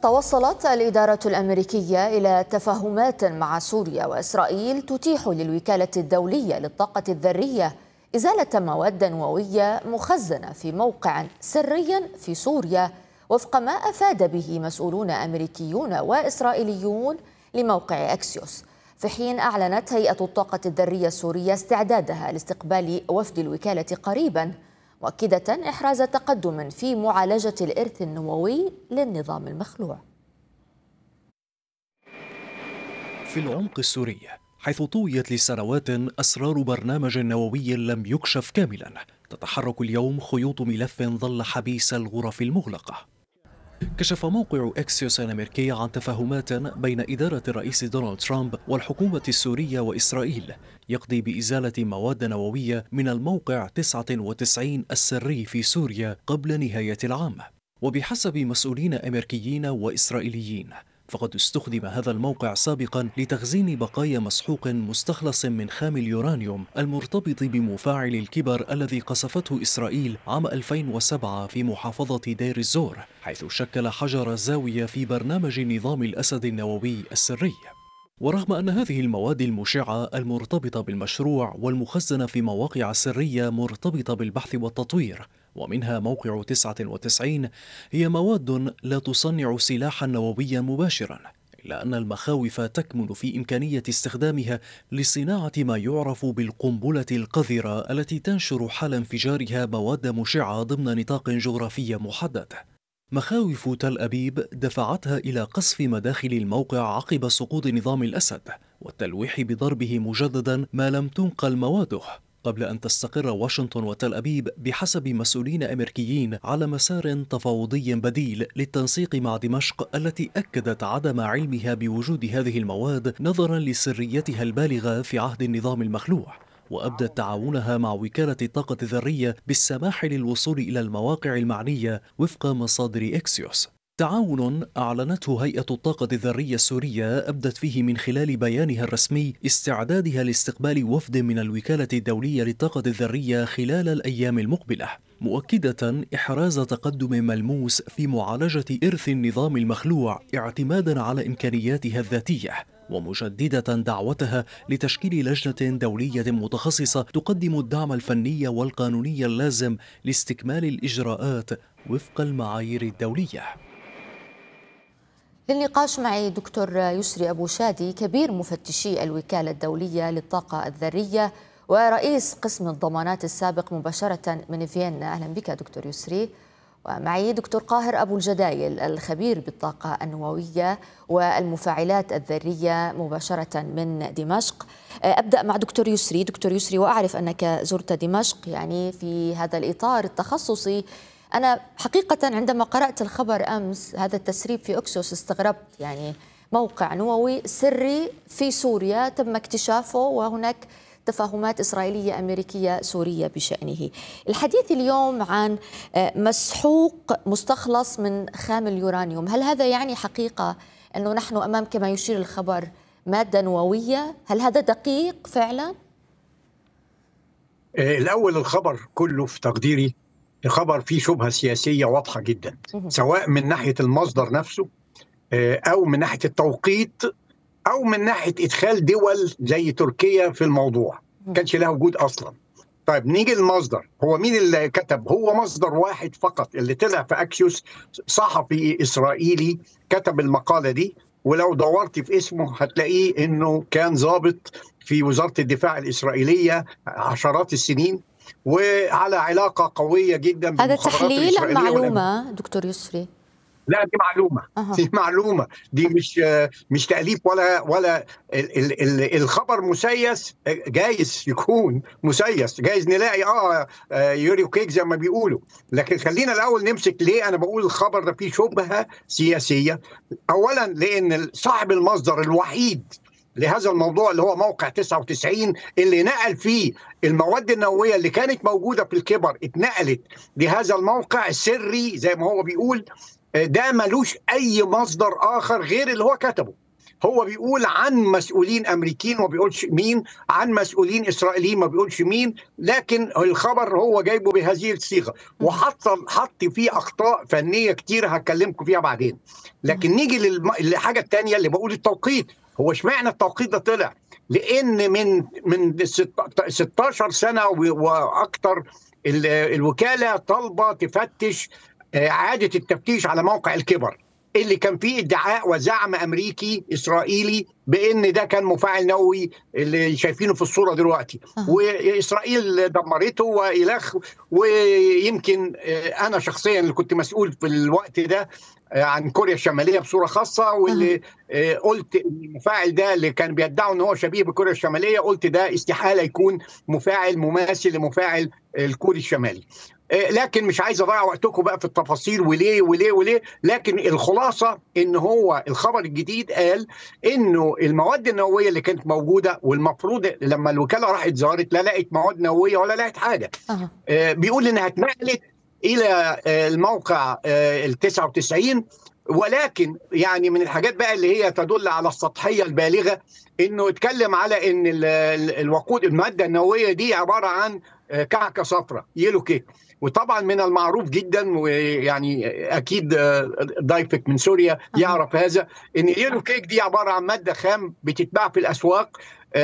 توصلت الإدارة الأمريكية إلى تفاهمات مع سوريا وإسرائيل تتيح للوكالة الدولية للطاقة الذرية إزالة مواد نووية مخزنة في موقع سري في سوريا وفق ما أفاد به مسؤولون أمريكيون وإسرائيليون لموقع أكسيوس في حين أعلنت هيئة الطاقة الذرية السورية استعدادها لاستقبال وفد الوكالة قريباً مؤكدة إحراز تقدم في معالجة الإرث النووي للنظام المخلوع في العمق السوري حيث طويت لسنوات أسرار برنامج نووي لم يكشف كاملا تتحرك اليوم خيوط ملف ظل حبيس الغرف المغلقة كشف موقع اكسيوس الامريكي عن تفاهمات بين اداره الرئيس دونالد ترامب والحكومه السوريه واسرائيل يقضي بازاله مواد نوويه من الموقع 99 السري في سوريا قبل نهايه العام وبحسب مسؤولين امريكيين واسرائيليين فقد استخدم هذا الموقع سابقا لتخزين بقايا مسحوق مستخلص من خام اليورانيوم المرتبط بمفاعل الكبر الذي قصفته إسرائيل عام 2007 في محافظة دير الزور حيث شكل حجر زاوية في برنامج نظام الأسد النووي السري ورغم أن هذه المواد المشعة المرتبطة بالمشروع والمخزنة في مواقع سرية مرتبطة بالبحث والتطوير ومنها موقع 99 هي مواد لا تصنع سلاحا نوويا مباشرا إلا أن المخاوف تكمن في إمكانية استخدامها لصناعة ما يعرف بالقنبلة القذرة التي تنشر حال انفجارها مواد مشعة ضمن نطاق جغرافي محدد مخاوف تل أبيب دفعتها إلى قصف مداخل الموقع عقب سقوط نظام الأسد والتلويح بضربه مجددا ما لم تنقل مواده قبل أن تستقر واشنطن وتل أبيب بحسب مسؤولين أمريكيين على مسار تفاوضي بديل للتنسيق مع دمشق التي أكدت عدم علمها بوجود هذه المواد نظرا لسريتها البالغة في عهد النظام المخلوع وأبدت تعاونها مع وكالة الطاقة الذرية بالسماح للوصول إلى المواقع المعنية وفق مصادر إكسيوس تعاون أعلنته هيئة الطاقة الذرية السورية أبدت فيه من خلال بيانها الرسمي استعدادها لاستقبال وفد من الوكالة الدولية للطاقة الذرية خلال الأيام المقبلة مؤكدة إحراز تقدم ملموس في معالجة إرث النظام المخلوع اعتمادا على إمكانياتها الذاتية ومجددة دعوتها لتشكيل لجنة دولية متخصصة تقدم الدعم الفني والقانوني اللازم لاستكمال الإجراءات وفق المعايير الدولية للنقاش معي دكتور يسري أبو شادي كبير مفتشي الوكالة الدولية للطاقة الذرية ورئيس قسم الضمانات السابق مباشرة من فيينا أهلا بك دكتور يسري ومعي دكتور قاهر أبو الجدايل الخبير بالطاقة النووية والمفاعلات الذرية مباشرة من دمشق أبدأ مع دكتور يسري دكتور يسري وأعرف أنك زرت دمشق يعني في هذا الإطار التخصصي أنا حقيقة عندما قرأت الخبر أمس هذا التسريب في أكسوس استغربت يعني موقع نووي سري في سوريا تم اكتشافه وهناك تفاهمات إسرائيلية أمريكية سورية بشأنه الحديث اليوم عن مسحوق مستخلص من خام اليورانيوم هل هذا يعني حقيقة أنه نحن أمام كما يشير الخبر مادة نووية هل هذا دقيق فعلا؟ الأول الخبر كله في تقديري خبر فيه شبهه سياسيه واضحه جدا سواء من ناحيه المصدر نفسه او من ناحيه التوقيت او من ناحيه ادخال دول زي تركيا في الموضوع كانش لها وجود اصلا طيب نيجي للمصدر هو مين اللي كتب هو مصدر واحد فقط اللي طلع في اكسيوس صحفي اسرائيلي كتب المقاله دي ولو دورت في اسمه هتلاقيه انه كان ضابط في وزاره الدفاع الاسرائيليه عشرات السنين وعلى علاقه قويه جدا هذا تحليل ام معلومه دكتور يسري؟ لا دي معلومه أه. دي معلومه دي مش مش تاليف ولا ولا ال ال ال الخبر مسيس جايز يكون مسيس جايز نلاقي اه يوريو كيك زي ما بيقولوا لكن خلينا الاول نمسك ليه انا بقول الخبر ده فيه شبهه سياسيه اولا لان صاحب المصدر الوحيد لهذا الموضوع اللي هو موقع 99 اللي نقل فيه المواد النوويه اللي كانت موجوده في الكبر اتنقلت لهذا الموقع السري زي ما هو بيقول ده ملوش اي مصدر اخر غير اللي هو كتبه هو بيقول عن مسؤولين امريكيين وما بيقولش مين عن مسؤولين اسرائيليين ما بيقولش مين لكن الخبر هو جايبه بهذه الصيغه وحط حط فيه اخطاء فنيه كتير هكلمكم فيها بعدين لكن نيجي للم... للحاجه الثانيه اللي بقول التوقيت هو اشمعنى التوقيت ده طلع لان من من 16 سنه واكثر الوكاله طالبه تفتش اعاده التفتيش على موقع الكبر اللي كان فيه ادعاء وزعم امريكي اسرائيلي بان ده كان مفاعل نووي اللي شايفينه في الصوره دلوقتي أه. واسرائيل دمرته والخ ويمكن انا شخصيا اللي كنت مسؤول في الوقت ده عن كوريا الشماليه بصوره خاصه واللي أه. قلت المفاعل ده اللي كان بيدعوا ان هو شبيه بكوريا الشماليه قلت ده استحاله يكون مفاعل مماثل لمفاعل الكوري الشمالي لكن مش عايز اضيع وقتكم بقى في التفاصيل وليه وليه وليه لكن الخلاصه ان هو الخبر الجديد قال انه المواد النوويه اللي كانت موجوده والمفروض لما الوكاله راحت زارت لا لقت مواد نوويه ولا لقت حاجه أه. بيقول انها اتنقلت الى الموقع ال 99 ولكن يعني من الحاجات بقى اللي هي تدل على السطحيه البالغه انه اتكلم على ان الوقود الماده النوويه دي عباره عن كعكه صفراء يلو كيك وطبعا من المعروف جدا ويعني اكيد ضيفك من سوريا يعرف هذا ان يلو كيك دي عباره عن ماده خام بتتباع في الاسواق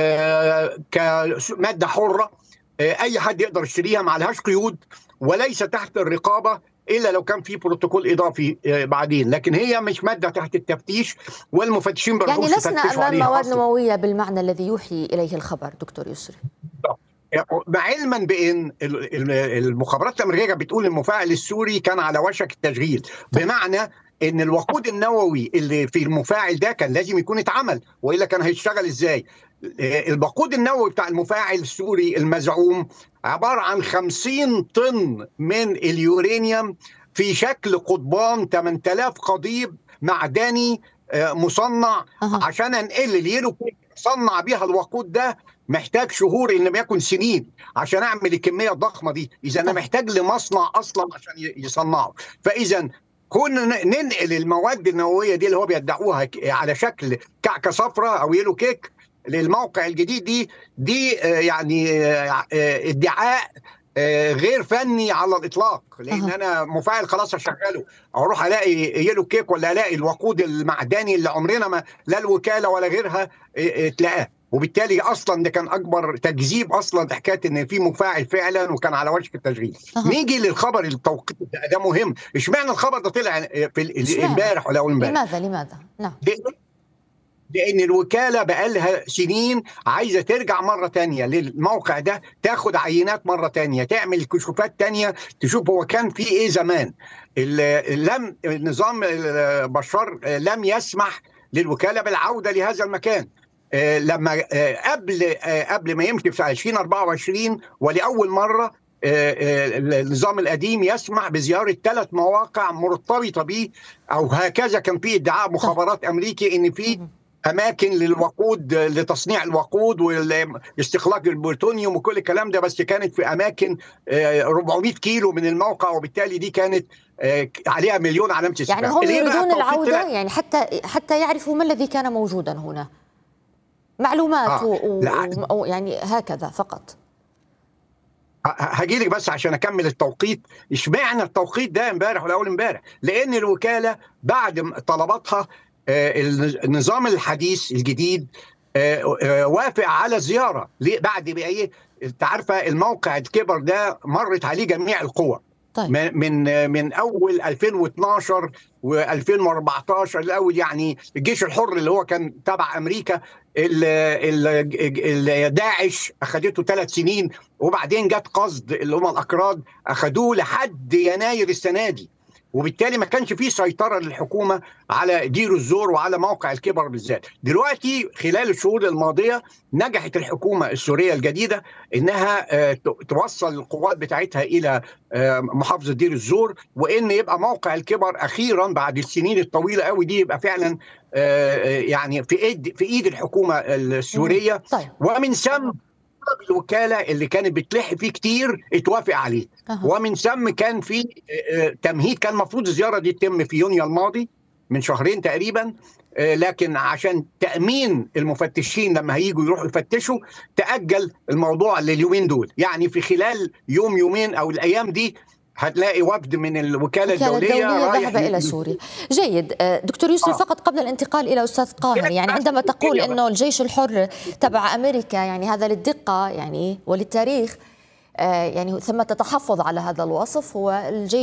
كماده حره اي حد يقدر يشتريها ما عليهاش قيود وليس تحت الرقابه الا لو كان في بروتوكول اضافي بعدين لكن هي مش ماده تحت التفتيش والمفتشين يعني لسنا امام مواد نوويه بالمعنى الذي يوحي اليه الخبر دكتور يسري علما بان المخابرات الامريكيه بتقول المفاعل السوري كان على وشك التشغيل بمعنى ان الوقود النووي اللي في المفاعل ده كان لازم يكون اتعمل والا كان هيشتغل ازاي الوقود النووي بتاع المفاعل السوري المزعوم عباره عن 50 طن من اليورانيوم في شكل قضبان 8000 قضيب معدني مصنع أه. عشان انقل اليلو صنع بيها الوقود ده محتاج شهور ان لم يكن سنين عشان اعمل الكميه الضخمه دي اذا انا محتاج لمصنع اصلا عشان يصنعه فاذا كنا ننقل المواد النوويه دي اللي هو بيدعوها على شكل كعكه صفراء او يلو كيك للموقع الجديد دي دي يعني ادعاء غير فني على الاطلاق لان انا مفاعل خلاص هشغله اروح الاقي يلو كيك ولا الاقي الوقود المعدني اللي عمرنا ما لا الوكاله ولا غيرها تلاقاه وبالتالي اصلا ده كان اكبر تكذيب اصلا حكايه ان في مفاعل فعلا وكان على وشك التشغيل أه. نيجي للخبر التوقيت ده, ده مهم اشمعنى الخبر ده طلع في امبارح ولا اول امبارح لماذا لماذا نعم لان الوكاله بقالها سنين عايزه ترجع مره تانية للموقع ده تاخد عينات مره تانية تعمل كشوفات تانية تشوف هو كان في ايه زمان لم نظام بشار لم يسمح للوكاله بالعوده لهذا المكان لما قبل قبل ما يمشي في 2024 ولاول مره النظام القديم يسمح بزياره ثلاث مواقع مرتبطه به او هكذا كان في ادعاء مخابرات امريكي ان في اماكن للوقود لتصنيع الوقود واستخلاص البلوتونيوم وكل الكلام ده بس كانت في اماكن 400 كيلو من الموقع وبالتالي دي كانت عليها مليون علامه استفهام يعني هم يريدون العوده يعني حتى حتى يعرفوا ما الذي كان موجودا هنا معلومات آه. و... و... يعني هكذا فقط هجي لك بس عشان اكمل التوقيت اشمعنى التوقيت ده امبارح ولا اول امبارح لان الوكاله بعد طلباتها النظام الحديث الجديد وافق على زياره ليه بعد بقى ايه انت عارفه الموقع الكبر ده مرت عليه جميع القوى طيب. من من اول 2012 و2014 الاول يعني الجيش الحر اللي هو كان تبع امريكا داعش اخذته ثلاث سنين وبعدين جت قصد اللي هم الاكراد اخذوه لحد يناير السنه دي وبالتالي ما كانش فيه سيطره للحكومه على دير الزور وعلى موقع الكبر بالذات دلوقتي خلال الشهور الماضيه نجحت الحكومه السوريه الجديده انها توصل القوات بتاعتها الى محافظه دير الزور وان يبقى موقع الكبر اخيرا بعد السنين الطويله قوي دي يبقى فعلا يعني في ايد في ايد الحكومه السوريه طيب. ومن ثم الوكاله اللي كانت بتلح فيه كتير اتوافق عليه أه. ومن ثم كان في تمهيد كان المفروض الزياره دي تتم في يونيو الماضي من شهرين تقريبا لكن عشان تامين المفتشين لما هيجوا يروحوا يفتشوا تاجل الموضوع لليومين دول يعني في خلال يوم يومين او الايام دي هتلاقي وفد من الوكاله الدوليه, الدولية ذهب الى سوريا جيد دكتور يسري آه. فقط قبل الانتقال الى استاذ قاهر يعني عندما تقول انه الجيش الحر تبع امريكا يعني هذا للدقه يعني وللتاريخ يعني ثمة تحفظ على هذا الوصف هو الجيش